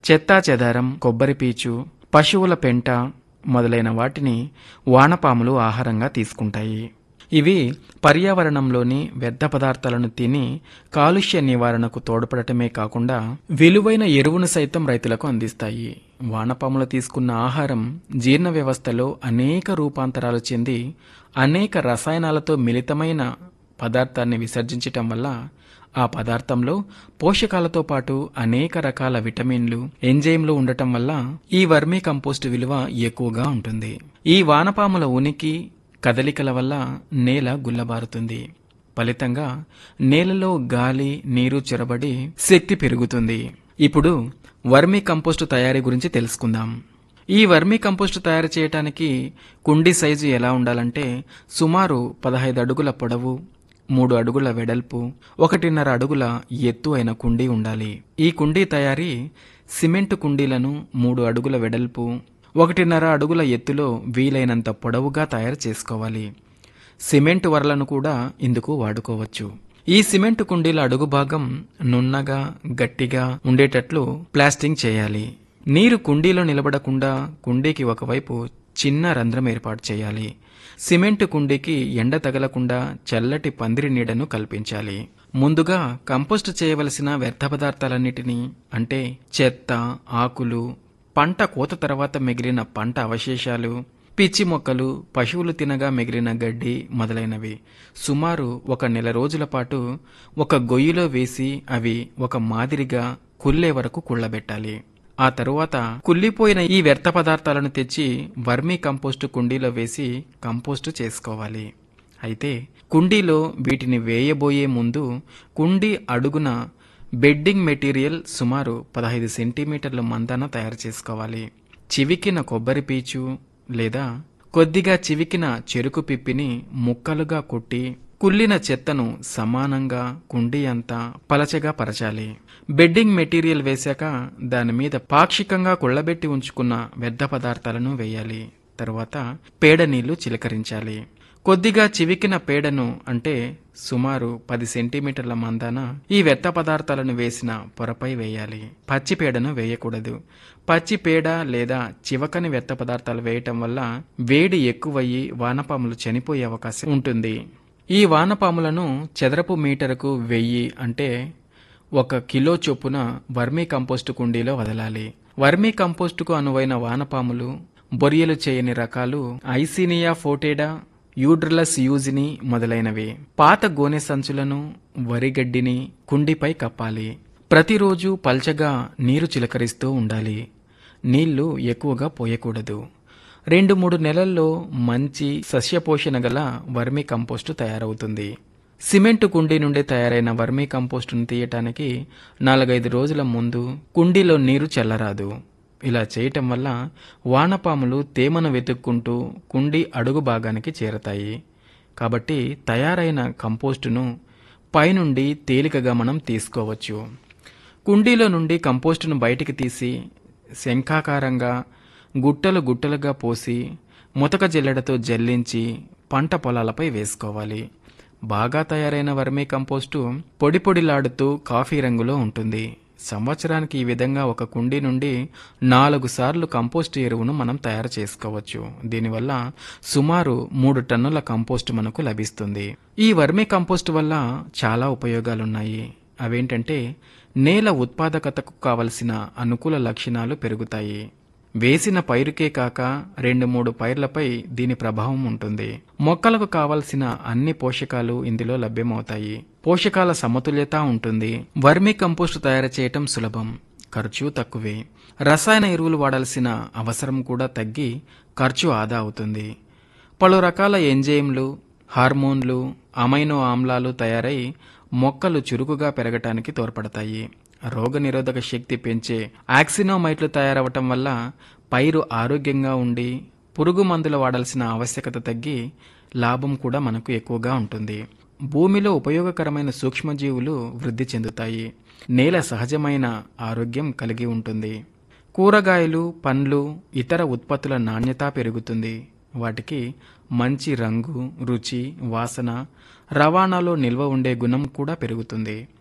చెత్తా చెదారం కొబ్బరి పీచు పశువుల పెంట మొదలైన వాటిని వానపాములు ఆహారంగా తీసుకుంటాయి ఇవి పర్యావరణంలోని వ్యర్థ పదార్థాలను తిని కాలుష్య నివారణకు తోడ్పడటమే కాకుండా విలువైన ఎరువును సైతం రైతులకు అందిస్తాయి వానపాములు తీసుకున్న ఆహారం జీర్ణ వ్యవస్థలో అనేక రూపాంతరాలు చెంది అనేక రసాయనాలతో మిళితమైన పదార్థాన్ని విసర్జించటం వల్ల ఆ పదార్థంలో పోషకాలతో పాటు అనేక రకాల విటమిన్లు ఎంజైమ్లు ఉండటం వల్ల ఈ వర్మీ కంపోస్ట్ విలువ ఎక్కువగా ఉంటుంది ఈ వానపాముల ఉనికి కదలికల వల్ల నేల గుల్లబారుతుంది ఫలితంగా నేలలో గాలి నీరు చొరబడి శక్తి పెరుగుతుంది ఇప్పుడు వర్మీ కంపోస్టు తయారీ గురించి తెలుసుకుందాం ఈ వర్మీ కంపోస్ట్ తయారు చేయడానికి కుండీ సైజు ఎలా ఉండాలంటే సుమారు పదహైదు అడుగుల పొడవు మూడు అడుగుల వెడల్పు ఒకటిన్నర అడుగుల ఎత్తు అయిన కుండీ ఉండాలి ఈ కుండీ తయారీ సిమెంట్ కుండీలను మూడు అడుగుల వెడల్పు ఒకటిన్నర అడుగుల ఎత్తులో వీలైనంత పొడవుగా తయారు చేసుకోవాలి సిమెంట్ వరలను కూడా ఇందుకు వాడుకోవచ్చు ఈ సిమెంట్ కుండీల అడుగు భాగం నున్నగా గట్టిగా ఉండేటట్లు ప్లాస్టింగ్ చేయాలి నీరు కుండీలో నిలబడకుండా కుండీకి ఒకవైపు చిన్న రంధ్రం ఏర్పాటు చేయాలి సిమెంట్ కుండీకి ఎండ తగలకుండా చల్లటి పందిరి నీడను కల్పించాలి ముందుగా కంపోస్ట్ చేయవలసిన వ్యర్థ పదార్థాలన్నిటినీ అంటే చెత్త ఆకులు పంట కోత తర్వాత మిగిలిన పంట అవశేషాలు పిచ్చి మొక్కలు పశువులు తినగా మిగిలిన గడ్డి మొదలైనవి సుమారు ఒక నెల రోజుల పాటు ఒక గొయ్యిలో వేసి అవి ఒక మాదిరిగా కుళ్ళే వరకు కుళ్ళబెట్టాలి ఆ తరువాత కుళ్ళిపోయిన ఈ వ్యర్థ పదార్థాలను తెచ్చి వర్మీ కంపోస్టు కుండీలో వేసి కంపోస్టు చేసుకోవాలి అయితే కుండీలో వీటిని వేయబోయే ముందు కుండీ అడుగున బెడ్డింగ్ మెటీరియల్ సుమారు పదహైదు సెంటీమీటర్ల మందాన తయారు చేసుకోవాలి చివికిన కొబ్బరి పీచు లేదా కొద్దిగా చివికిన చెరుకు పిప్పిని ముక్కలుగా కొట్టి కుళ్ళిన చెత్తను సమానంగా కుండీ అంతా పలచగా పరచాలి బెడ్డింగ్ మెటీరియల్ వేశాక దాని మీద పాక్షికంగా కుళ్ళబెట్టి ఉంచుకున్న వ్యర్థ పదార్థాలను వేయాలి తరువాత పేడ నీళ్లు చిలకరించాలి కొద్దిగా చివికిన పేడను అంటే సుమారు పది సెంటీమీటర్ల మందాన ఈ వ్యర్థ పదార్థాలను వేసిన పొరపై వేయాలి పచ్చి పేడను వేయకూడదు పచ్చి పేడ లేదా చివకని వ్యర్థ పదార్థాలు వేయటం వల్ల వేడి ఎక్కువయ్యి వానపాములు చనిపోయే అవకాశం ఉంటుంది ఈ వానపాములను చదరపు మీటరుకు వెయ్యి అంటే ఒక కిలో చొప్పున వర్మీ కంపోస్టు కుండీలో వదలాలి వర్మీ కంపోస్టుకు అనువైన వానపాములు బొరియలు చేయని రకాలు ఐసీనియా ఫోటేడా యూడ్రలస్ యూజిని మొదలైనవి పాత గోనె సంచులను వరిగడ్డిని కుండీపై కప్పాలి ప్రతిరోజు పల్చగా నీరు చిలకరిస్తూ ఉండాలి నీళ్లు ఎక్కువగా పోయకూడదు రెండు మూడు నెలల్లో మంచి సస్యపోషణ గల వర్మీ కంపోస్టు తయారవుతుంది సిమెంటు కుండీ నుండి తయారైన వర్మీ కంపోస్టును తీయటానికి నాలుగైదు రోజుల ముందు కుండీలో నీరు చల్లరాదు ఇలా చేయటం వల్ల వానపాములు తేమను వెతుక్కుంటూ కుండీ అడుగు భాగానికి చేరతాయి కాబట్టి తయారైన కంపోస్టును పైనుండి తేలికగా మనం తీసుకోవచ్చు కుండీలో నుండి కంపోస్టును బయటికి తీసి శంఖాకారంగా గుట్టలు గుట్టలుగా పోసి ముతక జల్లెడతో జల్లించి పంట పొలాలపై వేసుకోవాలి బాగా తయారైన వర్మీ కంపోస్టు పొడి పొడిలాడుతూ కాఫీ రంగులో ఉంటుంది సంవత్సరానికి ఈ విధంగా ఒక కుండీ నుండి నాలుగు సార్లు కంపోస్ట్ ఎరువును మనం తయారు చేసుకోవచ్చు దీనివల్ల సుమారు మూడు టన్నుల కంపోస్ట్ మనకు లభిస్తుంది ఈ వర్మీ కంపోస్ట్ వల్ల చాలా ఉపయోగాలున్నాయి అవేంటంటే నేల ఉత్పాదకతకు కావలసిన అనుకూల లక్షణాలు పెరుగుతాయి వేసిన పైరుకే కాక రెండు మూడు పైర్లపై దీని ప్రభావం ఉంటుంది మొక్కలకు కావలసిన అన్ని పోషకాలు ఇందులో లభ్యమవుతాయి పోషకాల సమతుల్యత ఉంటుంది వర్మీ కంపోస్ట్ తయారు చేయటం సులభం ఖర్చు తక్కువే రసాయన ఎరువులు వాడాల్సిన అవసరం కూడా తగ్గి ఖర్చు ఆదా అవుతుంది పలు రకాల ఎంజైమ్లు హార్మోన్లు అమైనో ఆమ్లాలు తయారై మొక్కలు చురుకుగా పెరగటానికి తోడ్పడతాయి రోగనిరోధక శక్తి పెంచే యాక్సినోమైట్లు తయారవటం వల్ల పైరు ఆరోగ్యంగా ఉండి పురుగు మందులు వాడాల్సిన ఆవశ్యకత తగ్గి లాభం కూడా మనకు ఎక్కువగా ఉంటుంది భూమిలో ఉపయోగకరమైన సూక్ష్మజీవులు వృద్ధి చెందుతాయి నేల సహజమైన ఆరోగ్యం కలిగి ఉంటుంది కూరగాయలు పండ్లు ఇతర ఉత్పత్తుల నాణ్యత పెరుగుతుంది వాటికి మంచి రంగు రుచి వాసన రవాణాలో నిల్వ ఉండే గుణం కూడా పెరుగుతుంది